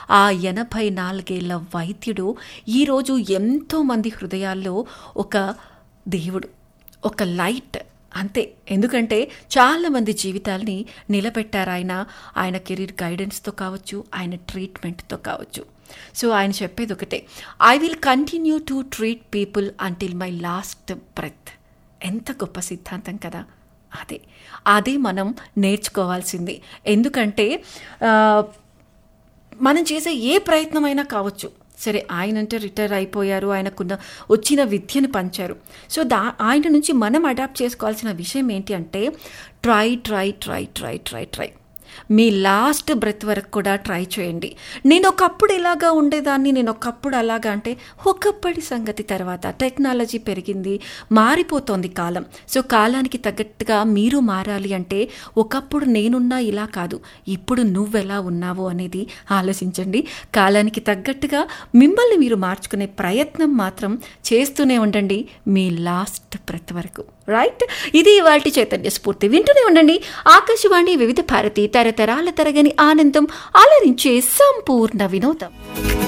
ఆ ఎనభై నాలుగేళ్ల వైద్యుడు ఈరోజు ఎంతోమంది హృదయాల్లో ఒక దేవుడు ఒక లైట్ అంతే ఎందుకంటే చాలామంది జీవితాల్ని నిలబెట్టారు ఆయన ఆయన కెరీర్ గైడెన్స్తో కావచ్చు ఆయన ట్రీట్మెంట్తో కావచ్చు సో ఆయన చెప్పేది ఒకటే I will continue to treat people until my last breath ఎంత గొప్ప సిద్ధాంతం కదా అదే అదే మనం నేర్చుకోవాల్సింది ఎందుకంటే ఆ, మనం చేసే ఏ ప్రయత్నమైనా కావచ్చు సరే ఆయన అంటే రిటైర్ అయిపోయారు ఆయనకున్న వచ్చిన విద్యను పంచారు సో దా ఆయన నుంచి మనం అడాప్ట్ చేసుకోవాల్సిన విషయం ఏంటి అంటే try try try try try try మీ లాస్ట్ బ్రెత్ వరకు కూడా ట్రై చేయండి నేను ఒకప్పుడు ఇలాగా ఉండేదాన్ని నేను ఒకప్పుడు అలాగా అంటే ఒకప్పటి సంగతి తర్వాత టెక్నాలజీ పెరిగింది మారిపోతోంది కాలం సో కాలానికి తగ్గట్టుగా మీరు మారాలి అంటే ఒకప్పుడు నేనున్నా ఇలా కాదు ఇప్పుడు నువ్వెలా ఉన్నావు అనేది ఆలోచించండి కాలానికి తగ్గట్టుగా మిమ్మల్ని మీరు మార్చుకునే ప్రయత్నం మాత్రం చేస్తూనే ఉండండి మీ లాస్ట్ బ్రెత్ వరకు రైట్ ఇది ఇవాళ చైతన్య స్ఫూర్తి వింటూనే ఉండండి ఆకాశవాణి వివిధ భారతి తరతరాల తరగని ఆనందం అలరించే సంపూర్ణ వినోదం